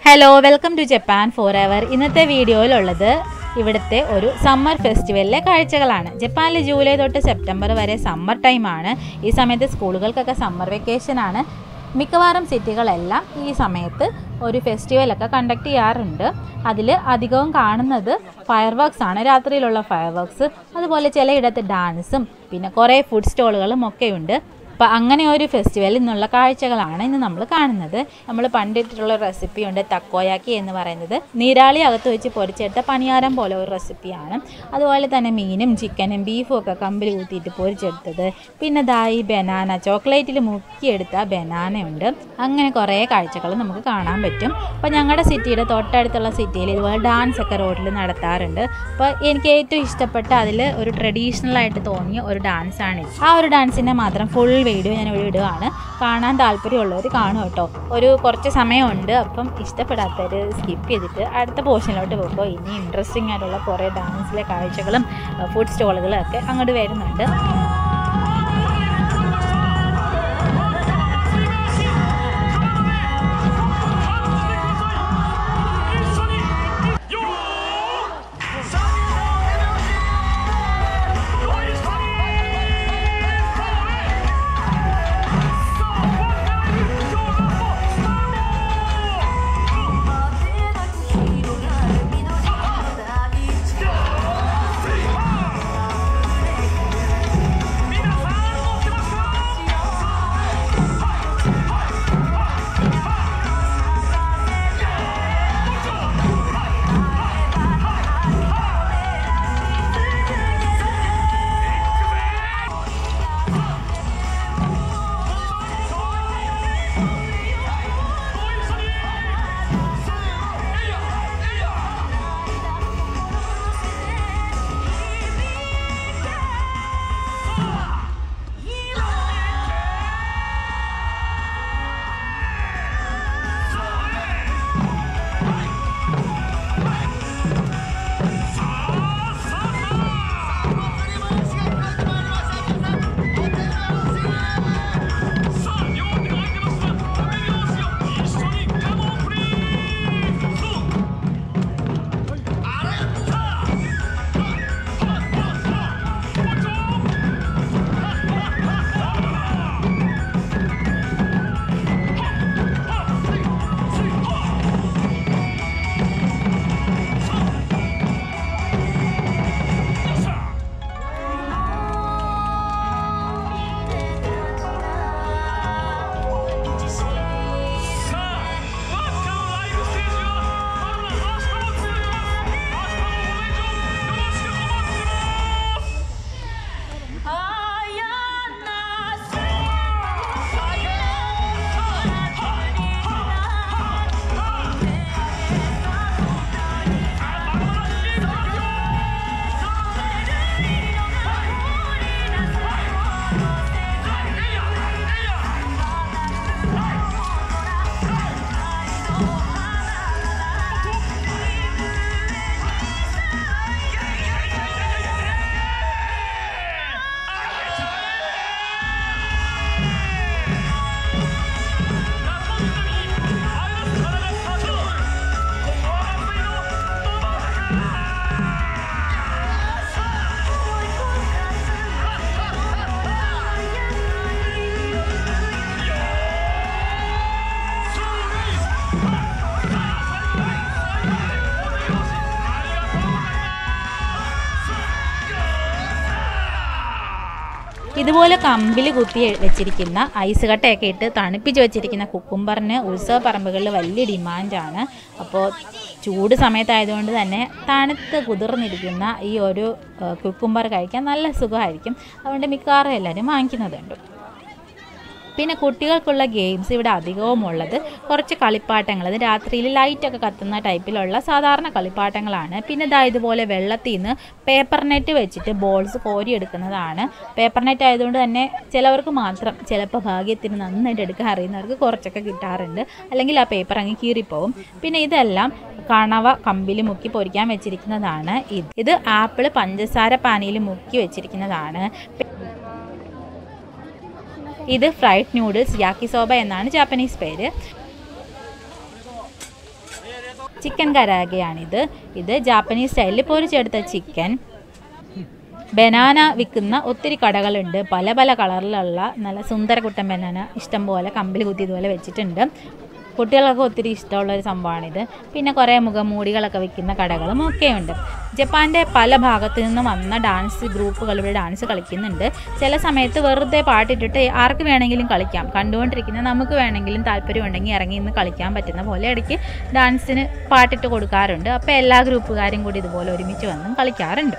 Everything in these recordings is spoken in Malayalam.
hello welcome to Japan forever ഇന്നത്തെ വീഡിയോയിലുള്ളത് ഇവിടുത്തെ ഒരു സമ്മർ ഫെസ്റ്റിവലിലെ കാഴ്ചകളാണ് ജപ്പാനിൽ ജൂലൈ തൊട്ട് സെപ്റ്റംബർ വരെ സമ്മർ ടൈമാണ് ഈ സമയത്ത് സ്കൂളുകൾക്കൊക്കെ സമ്മർ വെക്കേഷനാണ് മിക്കവാറും സിറ്റികളെല്ലാം ഈ സമയത്ത് ഒരു ഫെസ്റ്റിവലൊക്കെ കണ്ടക്ട് ചെയ്യാറുണ്ട് അതിൽ അധികവും കാണുന്നത് ഫയർ വർക്ക്സ് ആണ് രാത്രിയിലുള്ള ഫയർ വർക്ക്സ് അതുപോലെ ചിലയിടത്ത് ഡാൻസും പിന്നെ കുറേ ഫുഡ് സ്റ്റോളുകളും ഒക്കെയുണ്ട് അപ്പോൾ അങ്ങനെ ഒരു ഫെസ്റ്റിവലിൽ നിന്നുള്ള കാഴ്ചകളാണ് ഇന്ന് നമ്മൾ കാണുന്നത് നമ്മൾ പണ്ടിട്ടുള്ള റെസിപ്പി ഉണ്ട് തക്കോയാക്കി എന്ന് പറയുന്നത് നീരാളി അകത്ത് വെച്ച് പൊരിച്ചെടുത്ത പണിയാരം പോലെ ഒരു റെസിപ്പിയാണ് അതുപോലെ തന്നെ മീനും ചിക്കനും ബീഫും ഒക്കെ കമ്പിൽ കൂത്തിയിട്ട് പൊരിച്ചെടുത്തത് പിന്നെ ദായി ബനാന ചോക്ലേറ്റിൽ മുക്കിയെടുത്ത ബനാനയുണ്ട് അങ്ങനെ കുറേ കാഴ്ചകൾ നമുക്ക് കാണാൻ പറ്റും അപ്പോൾ ഞങ്ങളുടെ സിറ്റിയുടെ തൊട്ടടുത്തുള്ള സിറ്റിയിൽ ഇതുപോലെ ഡാൻസ് ഒക്കെ റോഡിൽ നടത്താറുണ്ട് അപ്പോൾ എനിക്ക് ഏറ്റവും ഇഷ്ടപ്പെട്ട അതിൽ ഒരു ട്രഡീഷണൽ ആയിട്ട് തോന്നിയ ഒരു ഡാൻസാണ് ആ ഒരു ഡാൻസിൻ്റെ മാത്രം ഫുൾ വീഡിയോ ഞാൻ ഇവിടെ ഇടുകയാണ് കാണാൻ താല്പര്യമുള്ളവർ കാണും കേട്ടോ ഒരു കുറച്ച് സമയമുണ്ട് അപ്പം ഇഷ്ടപ്പെടാത്തവർ സ്കിപ്പ് ചെയ്തിട്ട് അടുത്ത പോർഷനിലോട്ട് പോകുമ്പോൾ ഇനി ഇൻട്രസ്റ്റിംഗ് ആയിട്ടുള്ള കുറേ ഡാൻസിലെ കാഴ്ചകളും ഫുഡ് സ്റ്റോളുകളും ഒക്കെ അങ്ങോട്ട് വരുന്നുണ്ട് ഇതുപോലെ കമ്പിൽ കുത്തി വെച്ചിരിക്കുന്ന ഐസ് കട്ടയൊക്കെ ഇട്ട് തണുപ്പിച്ച് വെച്ചിരിക്കുന്ന കുക്കുംബറിന് ഉത്സവ പറമ്പുകളിൽ വലിയ ഡിമാൻഡാണ് അപ്പോൾ ചൂട് സമയത്തായതുകൊണ്ട് തന്നെ തണുത്ത് കുതിർന്നിരിക്കുന്ന ഈ ഒരു കുക്കുംബർ കഴിക്കാൻ നല്ല സുഖമായിരിക്കും അതുകൊണ്ട് മിക്കവാറും എല്ലാവരും വാങ്ങിക്കുന്നതുണ്ട് പിന്നെ കുട്ടികൾക്കുള്ള ഗെയിംസ് ഇവിടെ അധികവും ഉള്ളത് കുറച്ച് കളിപ്പാട്ടങ്ങൾ അത് രാത്രിയിൽ ലൈറ്റൊക്കെ കത്തുന്ന ടൈപ്പിലുള്ള സാധാരണ കളിപ്പാട്ടങ്ങളാണ് പിന്നെ ഇതാ ഇതുപോലെ വെള്ളത്തിൽ നിന്ന് പേപ്പർ നെറ്റ് വെച്ചിട്ട് ബോൾസ് കോരിയെടുക്കുന്നതാണ് പേപ്പർ നെറ്റ് ആയതുകൊണ്ട് തന്നെ ചിലവർക്ക് മാത്രം ചിലപ്പോൾ ഭാഗ്യത്തിന് നന്നായിട്ട് എടുക്കാൻ അറിയുന്നവർക്ക് കുറച്ചൊക്കെ കിട്ടാറുണ്ട് അല്ലെങ്കിൽ ആ പേപ്പർ അങ്ങ് കീറിപ്പോവും പിന്നെ ഇതെല്ലാം കണവ കമ്പിൽ മുക്കി പൊരിക്കാൻ വെച്ചിരിക്കുന്നതാണ് ഇത് ഇത് ആപ്പിൾ പഞ്ചസാര പാനിയിൽ മുക്കി വെച്ചിരിക്കുന്നതാണ് ഇത് ഫ്രൈഡ് നൂഡിൽസ് യാക്കിസോബ എന്നാണ് ജാപ്പനീസ് പേര് ചിക്കൻ കരാഗയാണിത് ഇത് ജാപ്പനീസ് സ്റ്റൈലിൽ പൊരിച്ചെടുത്ത ചിക്കൻ ബനാന വിൽക്കുന്ന ഒത്തിരി കടകളുണ്ട് പല പല കളറിലുള്ള നല്ല സുന്ദരകുട്ടൻ ബനാന ഇഷ്ടം പോലെ കമ്പിൽ കുത്തി ഇതുപോലെ വെച്ചിട്ടുണ്ട് കുട്ടികൾക്കൊക്കെ ഒത്തിരി ഇഷ്ടമുള്ള ഒരു സംഭവമാണിത് പിന്നെ കുറേ മുഖമൂടികളൊക്കെ വിൽക്കുന്ന കടകളും ഒക്കെയുണ്ട് ജപ്പാൻ്റെ പല ഭാഗത്തു നിന്നും വന്ന ഡാൻസ് ഗ്രൂപ്പുകൾ ഇവിടെ ഡാൻസ് കളിക്കുന്നുണ്ട് ചില സമയത്ത് വെറുതെ പാട്ടിട്ടിട്ട് ആർക്ക് വേണമെങ്കിലും കളിക്കാം കണ്ടുകൊണ്ടിരിക്കുന്ന നമുക്ക് വേണമെങ്കിലും താല്പര്യമുണ്ടെങ്കിൽ ഇറങ്ങി ഇന്ന് കളിക്കാൻ പറ്റുന്ന പോലെ ഇടയ്ക്ക് ഡാൻസിന് പാട്ടിട്ട് കൊടുക്കാറുണ്ട് അപ്പോൾ എല്ലാ ഗ്രൂപ്പുകാരും കൂടി ഇതുപോലെ ഒരുമിച്ച് വന്നും കളിക്കാറുണ്ട്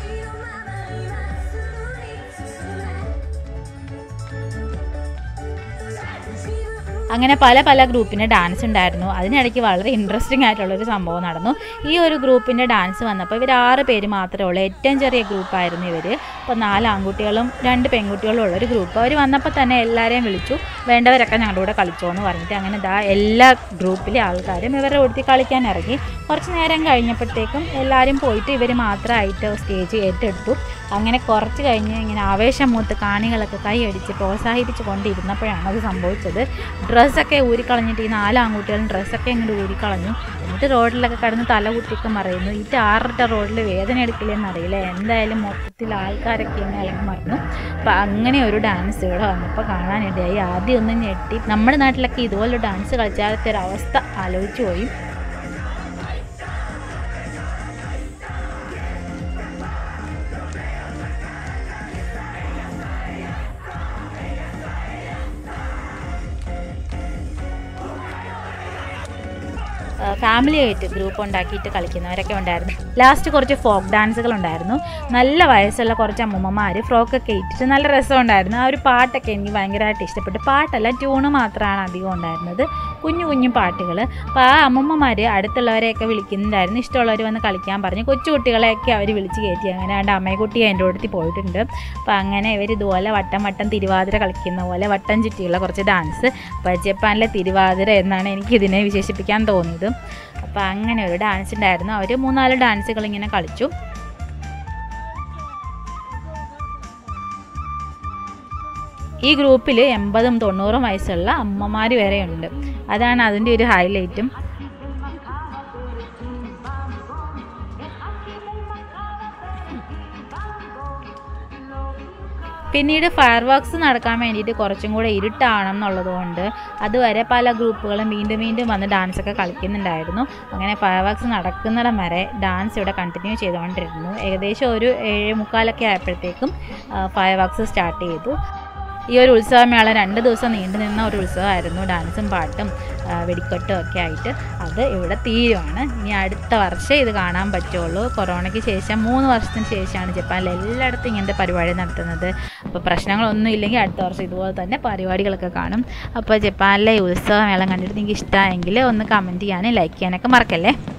അങ്ങനെ പല പല ഗ്രൂപ്പിൻ്റെ ഡാൻസ് ഉണ്ടായിരുന്നു അതിനിടയ്ക്ക് വളരെ ഇൻട്രസ്റ്റിംഗ് ആയിട്ടുള്ളൊരു സംഭവം നടന്നു ഈ ഒരു ഗ്രൂപ്പിൻ്റെ ഡാൻസ് വന്നപ്പോൾ ഇവർ ആറ് പേര് മാത്രമേ ഉള്ളൂ ഏറ്റവും ചെറിയ ഗ്രൂപ്പായിരുന്നു ഇവർ അപ്പോൾ നാല് ആൺകുട്ടികളും രണ്ട് പെൺകുട്ടികളും ഉള്ളൊരു ഗ്രൂപ്പ് അവർ വന്നപ്പോൾ തന്നെ എല്ലാവരെയും വിളിച്ചു വേണ്ടവരൊക്കെ ഞങ്ങളുടെ കൂടെ കളിച്ചോ എന്ന് പറഞ്ഞിട്ട് അങ്ങനെ ദാ എല്ലാ ഗ്രൂപ്പിലെ ആൾക്കാരും ഇവരുടെ കൂട്ടത്തിൽ കളിക്കാൻ ഇറങ്ങി കുറച്ച് നേരം കഴിഞ്ഞപ്പോഴത്തേക്കും എല്ലാവരും പോയിട്ട് ഇവർ മാത്രമായിട്ട് സ്റ്റേജ് ഏറ്റെടുത്തു അങ്ങനെ കുറച്ച് കഴിഞ്ഞ് ഇങ്ങനെ ആവേശം മൂത്ത് കാണികളൊക്കെ കൈയടിച്ച് പ്രോത്സാഹിപ്പിച്ച് കൊണ്ടിരുന്നപ്പോഴാണ് അത് സംഭവിച്ചത് ഡ്രസ്സൊക്കെ ഊരിക്കളഞ്ഞിട്ട് ഈ നാല് ആൺകുട്ടികളും ഡ്രസ്സൊക്കെ ഇങ്ങോട്ട് ഊരിക്കളഞ്ഞു എന്നിട്ട് റോഡിലൊക്കെ കിടന്ന് തല കുത്തിയൊക്കെ മറയുന്നു ഈ ആറിട്ട റോഡിൽ വേദന എടുക്കില്ലെന്ന് അറിയില്ല എന്തായാലും മൊത്തത്തിൽ ആൾക്കാരൊക്കെ ഇങ്ങനെ ഇളകി മറന്നു അപ്പം അങ്ങനെ ഒരു ഡാൻസ് ഇവിടെ വന്നപ്പോൾ കാണാനിടയായി ആദ്യം ഒന്ന് ഞെട്ടി നമ്മുടെ നാട്ടിലൊക്കെ ഇതുപോലെ ഡാൻസ് കളിച്ചാലത്തെ ഒരു അവസ്ഥ ആലോചിച്ചു പോയി ഫാമിലി ആയിട്ട് ഗ്രൂപ്പ് ഉണ്ടാക്കിയിട്ട് കളിക്കുന്നവരൊക്കെ ഉണ്ടായിരുന്നു ലാസ്റ്റ് കുറച്ച് ഫോക്ക് ഡാൻസുകൾ ഉണ്ടായിരുന്നു നല്ല വയസ്സുള്ള കുറച്ച് അമ്മൂമ്മമാർ ഫ്രോക്കൊക്കെ ഇട്ടിട്ട് നല്ല രസമുണ്ടായിരുന്നു ആ ഒരു പാട്ടൊക്കെ എനിക്ക് ഭയങ്കരമായിട്ട് ഇഷ്ടപ്പെട്ടു പാട്ടല്ല ട്യൂണ് മാത്രമാണ് അധികം ഉണ്ടായിരുന്നത് കുഞ്ഞു കുഞ്ഞു പാട്ടുകൾ അപ്പോൾ ആ അമ്മൂമ്മമാർ അടുത്തുള്ളവരെയൊക്കെ വിളിക്കുന്നുണ്ടായിരുന്നു ഇഷ്ടമുള്ളവർ വന്ന് കളിക്കാൻ പറഞ്ഞു കൊച്ചു കുട്ടികളെയൊക്കെ അവർ വിളിച്ച് കയറ്റി അങ്ങനെ രണ്ട് അമ്മയെക്കുട്ടി എൻ്റെ അടുത്ത് പോയിട്ടുണ്ട് അപ്പോൾ അങ്ങനെ ഇവർ ഇതുപോലെ വട്ടം വട്ടം തിരുവാതിര കളിക്കുന്ന പോലെ വട്ടം ചുറ്റിയുള്ള കുറച്ച് ഡാൻസ് അപ്പോൾ ജപ്പാനിലെ തിരുവാതിര എന്നാണ് എനിക്ക് ഇതിനെ വിശേഷിപ്പിക്കാൻ തോന്നിയത് അപ്പോൾ അങ്ങനെ ഒരു ഡാൻസ് ഉണ്ടായിരുന്നു അവർ മൂന്നാല് ഡാൻസുകൾ ഇങ്ങനെ കളിച്ചു ഈ ഗ്രൂപ്പിൽ എൺപതും തൊണ്ണൂറും വയസ്സുള്ള അമ്മമാർ വരെയുണ്ട് അതാണ് അതിൻ്റെ ഒരു ഹൈലൈറ്റും പിന്നീട് ഫയർ വർക്ക്സ് നടക്കാൻ വേണ്ടിയിട്ട് കുറച്ചും കൂടെ ഇരുട്ടാവണം എന്നുള്ളതുകൊണ്ട് അതുവരെ പല ഗ്രൂപ്പുകളും വീണ്ടും വീണ്ടും വന്ന് ഡാൻസൊക്കെ കളിക്കുന്നുണ്ടായിരുന്നു അങ്ങനെ ഫയർ വർക്ക്സ് നടക്കുന്നിടം വരെ ഡാൻസ് ഇവിടെ കണ്ടിന്യൂ ചെയ്തുകൊണ്ടിരുന്നു ഏകദേശം ഒരു ഏഴ് മുക്കാലൊക്കെ ആയപ്പോഴത്തേക്കും ഫയർ വർക്ക്സ് സ്റ്റാർട്ട് ചെയ്തു ഈ ഒരു ഉത്സവമേള രണ്ട് ദിവസം നീണ്ടു നിന്ന ഒരു ഉത്സവമായിരുന്നു ഡാൻസും പാട്ടും ആ, വെടിക്കെട്ടും ഒക്കെ ആയിട്ട് അത് ഇവിടെ തീരുവാണ് ഇനി അടുത്ത വർഷം ഇത് കാണാൻ പറ്റുള്ളൂ കൊറോണയ്ക്ക് ശേഷം മൂന്ന് വർഷത്തിന് ശേഷമാണ് ജപ്പാനിൽ എല്ലായിടത്തും ഇങ്ങനത്തെ പരിപാടി നടത്തുന്നത് അപ്പോൾ പ്രശ്നങ്ങളൊന്നും ഇല്ലെങ്കിൽ അടുത്ത വർഷം ഇതുപോലെ തന്നെ പരിപാടികളൊക്കെ കാണും അപ്പോൾ ജപ്പാനിലെ ഈ ഉത്സവമേളം കണ്ടിട്ട് നിങ്ങൾക്ക് ഇഷ്ടമായെങ്കിൽ ഒന്ന് കമൻറ്റ് ചെയ്യാനും ലൈക്ക് ചെയ്യാനൊക്കെ മറക്കല്ലേ